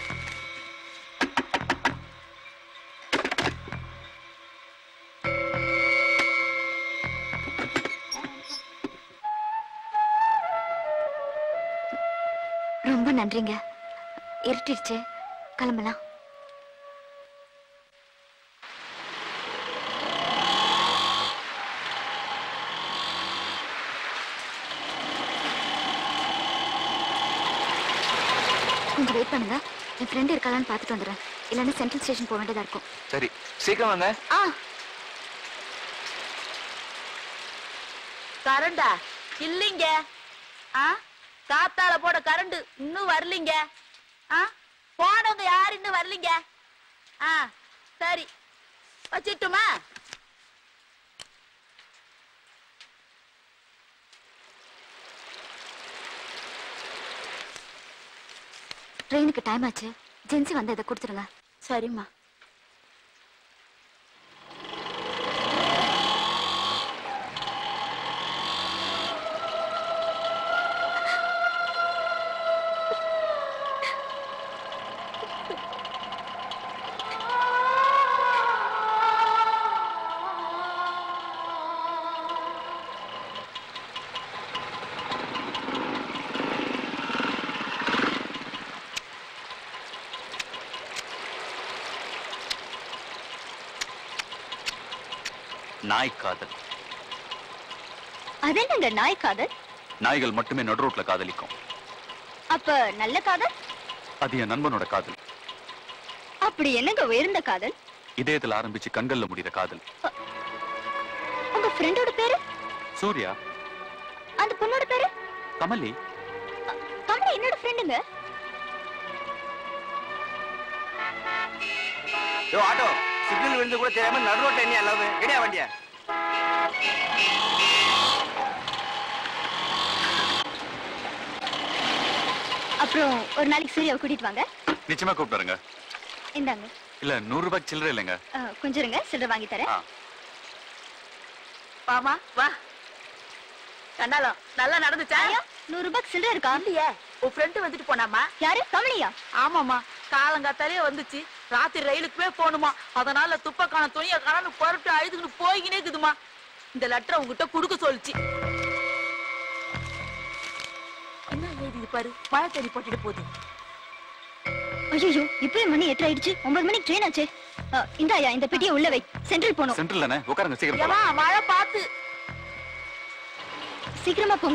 ரொம்ப நன்றிங்க இருட்டிடுச்சு கிளம்பலாம் கொஞ்சம் வெயிட் பண்ணுங்க என் ஃப்ரெண்ட் இருக்காளான்னு பார்த்துட்டு வந்துடுறேன் இல்லைன்னா சென்ட்ரல் ஸ்டேஷன் போக வேண்டியதா இருக்கும் சரி சீக்கிரம் வாங்க ஆ கரண்டா இல்லைங்க ஆ காத்தால போட கரண்ட் இன்னும் வரலீங்க ஆ போனவங்க யாரு இன்னும் வரலீங்க ஆ சரி வச்சிட்டுமா ட்ரெயினுக்கு டைம் ஆச்சு ஜென்சி வந்து இதை கொடுத்துருங்க சரிம்மா நாய் காதல் அது என்னங்க நாய் காதல் நாய்கள் மட்டுமே நடு ரோட்ல காதலிக்கும் அப்ப நல்ல காதல் அது என் நண்பனோட காதல் அப்படி என்னங்க உயர்ந்த காதல் இதயத்துல ஆரம்பிச்சு கண்கள்ல முடிகிற காதல் உங்க ஃப்ரெண்டோட பேரு சூர்யா அந்த பொண்ணோட பேரு கமலி கமலா என்னோட ஃப்ரெண்டுங்க யோ ஆட்டோ சிக்னல் விழுந்து கூட தெரியாம நடு ரோட்ல என்ன அளவு ரெடியா வண்டியா அப்புறம் ஒரு நாளைக்கு சூர்யாவை கூட்டிட்டு வாங்க நிச்சயமா கூப்பிட்டுருங்க இந்தாங்க இல்ல நூறு ரூபாய்க்கு சில்லறை இல்லைங்க ஆ, கொஞ்சம் இருங்க சில்லறை வாங்கி தரேன் ஆ. வாமா வா கண்ணாலம் நல்லா நடந்துச்சா ஐயா, நூறு ரூபாய்க்கு சில்லறை இருக்கா இல்லையே உன் ஃப்ரெண்டு வந்துட்டு போனாமா யாரு கமலியா ஆமாமா காலங்காத்தாலே வந்துச்சு ராத்திரி ரயிலுக்குமே போகணுமா அதனால துப்பக்கான துணியை காணு புறப்பட்டு அழுதுகிட்டு போய்கினே இருக்குதுமா இந்த லெட்டரை உங்ககிட்ட கொடுக்க சொல்லுச்சு என்ன எழுதிது பாரு மழை தண்ணி போட்டுட்டு போகுது ஐயோ இப்பவே மணி எட்டு ஆயிடுச்சு ஒன்பது மணிக்கு ட்ரெயின் ஆச்சு ஆ, இந்தாயா இந்த பெட்டியை உள்ள வை சென்ட்ரல் போகணும் சென்ட்ரல் தானே உட்காருங்க சீக்கிரம் ஏமா போலாம். மழை பார்த்து சீக்கிரமா போங்க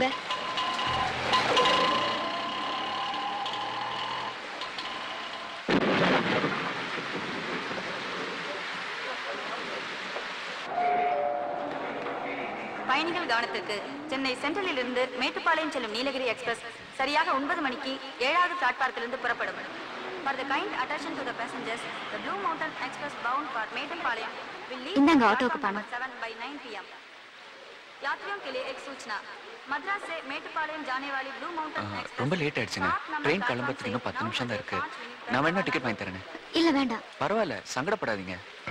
பயணிகள் கவனத்திற்கு சென்னை சென்ட்ரலில் இருந்து மேட்டுப்பாளையம் செல்லும் நீலகிரி எக்ஸ்பிரஸ் சரியாக ஒன்பது மணிக்கு ஏழாவது பிளாட்பார்க்கிலிருந்து புறப்படும் For the kind attention to the passengers, the Blue Mountain Express bound for Mettupalayam will leave இந்தாங்க at ஆட்டோவுக்கு platform பணம். number 7 by 9 pm. यात्रियों के लिए एक सूचना मद्रास से மேட்டுப்பாளையம் जाने वाली ब्लू माउंटेन ஆ, एक्सप्रेस ரொம்ப லேட் ஆயிடுச்சுங்க stop number ட்ரெயின் platform கிளம்புறதுக்கு இன்னும் से பத்து நிமிஷம் தான் இருக்கு 9 minutes நான் வேணா டிக்கெட் வாங்கி தரேன் இல்ல வேண்டாம் பரவாயில்ல சங்கடப்படாதீங்க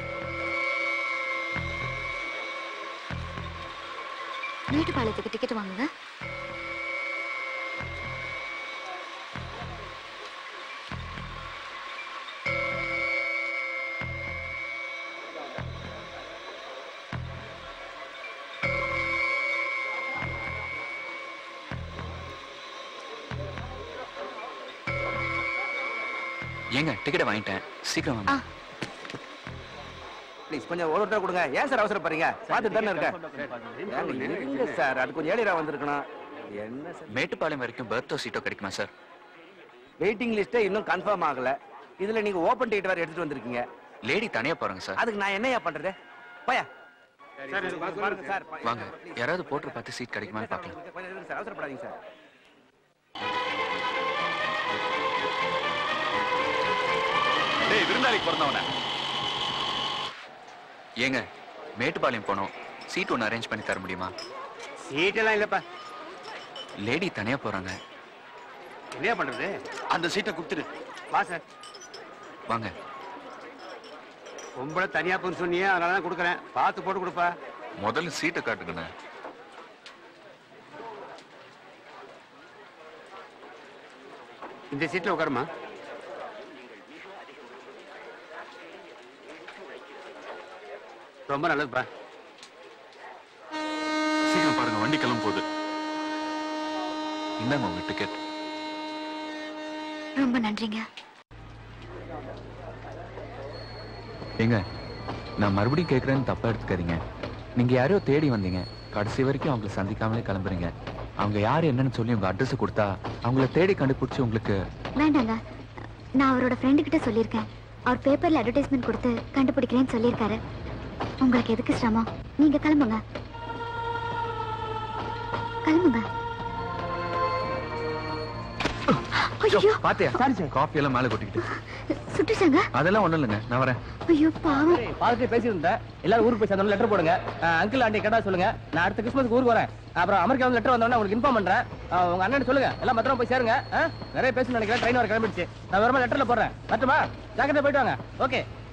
மேட்டுப்பாளையத்துக்கு டிக்கெட் வாங்குங்க ஏங்க டிக்கெட்டை வாங்கிட்டேன் சீக்கிரம் வாங்க ஆ. ப்ளீஸ் கொஞ்சம் ஒரு ஒருத்தர் கொடுங்க ஏன் சார் அவசரப்படுறீங்க பார்த்துட்டு தானே இருக்கேன் ஏங்க, இருங்க சார் அது கொஞ்சம் ஏழிரா வந்திருக்கணும் என்ன சார் மேட்டுப்பாளையம் வரைக்கும் பர்த்தோ சீட்டோ கிடைக்குமா சார் வெயிட்டிங் லிஸ்ட்டே இன்னும் கன்ஃபார்ம் ஆகல இதுல நீங்க ஓபன் டிக்கெட் வேற எடுத்துட்டு வந்திருக்கீங்க லேடி தனியா போறாங்க சார் அதுக்கு நான் என்னையா பண்றது போயா பாருங்க சார் வாங்க யாராவது போட்டு பார்த்து சீட் கிடைக்குமான்னு பார்க்கலாம் கொஞ்சம் இருங்க சார் அவசரப்படாதீங்க சார் டேய் விருந்தாளிக்கு பிறந்தவன ஏங்க மேட்டுப்பாளையம் போனோம் சீட் ஒன்று அரேஞ்ச் பண்ணி தர முடியுமா சீட்டெல்லாம் இல்லப்பா லேடி தனியா போறாங்க என்னையா பண்றது அந்த சீட்டை கொடுத்துரு வா சார் வாங்க பொம்பளை தனியா போன்னு சொன்னியே அதனால தான் கொடுக்குறேன் பார்த்து போட்டு கொடுப்பா முதல்ல சீட்டை காட்டுங்கண்ணே இந்த சீட்ல உட்காருமா ரொம்ப நல்லதுப்பா சீக்கிரம் பாருங்க வண்டி கிளம்ப போகுது இந்தாங்க உங்க டிக்கெட் ரொம்ப நன்றிங்க ஏங்க நான் மறுபடியும் கேட்குறேன்னு தப்பா எடுத்துக்காதீங்க நீங்க யாரையோ தேடி வந்தீங்க கடைசி வரைக்கும் அவங்கள சந்திக்காமலே கிளம்புறீங்க அவங்க யார் என்னன்னு சொல்லி உங்க அட்ரஸ் கொடுத்தா அவங்கள தேடி கண்டுபிடிச்சு உங்களுக்கு வேண்டாங்க நான் அவரோட ஃப்ரெண்டு கிட்ட சொல்லியிருக்கேன் அவர் பேப்பர்ல அட்வர்டைஸ்மெண்ட் கொடுத்து கண்டுபிடிக்கிறேன்னு சொல்லியிருக்காரு உங்களுக்கு எதுக்கு சிரமம் நீங்க கிளம்புங்க கிளம்புங்க ஐயோ பாத்தியா காஃபி எல்லாம் மேல கொட்டிக்கிட்டு சுட்டுச்சாங்க அதெல்லாம் ஒண்ணும் இல்லைங்க நான் வரேன் ஐயோ பாவம் பார்த்துட்டு பேசியிருந்தேன் எல்லாரும் ஊருக்கு போய் சேர்ந்தோம் லெட்டர் போடுங்க அங்கிள் ஆண்டி கேட்டா சொல்லுங்க நான் அடுத்த கிறிஸ்மஸ்க்கு ஊருக்கு வரேன் அப்புறம் அமெரிக்கா வந்து லெட்டர் வந்தோடனே உங்களுக்கு இன்ஃபார்ம் பண்றேன் அஹ் உங்க அண்ணன் சொல்லுங்க எல்லாம் பத்திரமா போய் சேருங்க அஹ் நிறைய பேசணும்னு நினைக்கிறேன் ட்ரெயின் வர கிளம்பிடுச்சு நான் வேறமா லெட்டர்ல போடுறேன் வரட்டுமா ஜாக்கிரதை போயிட்டு வாங்க ஓகே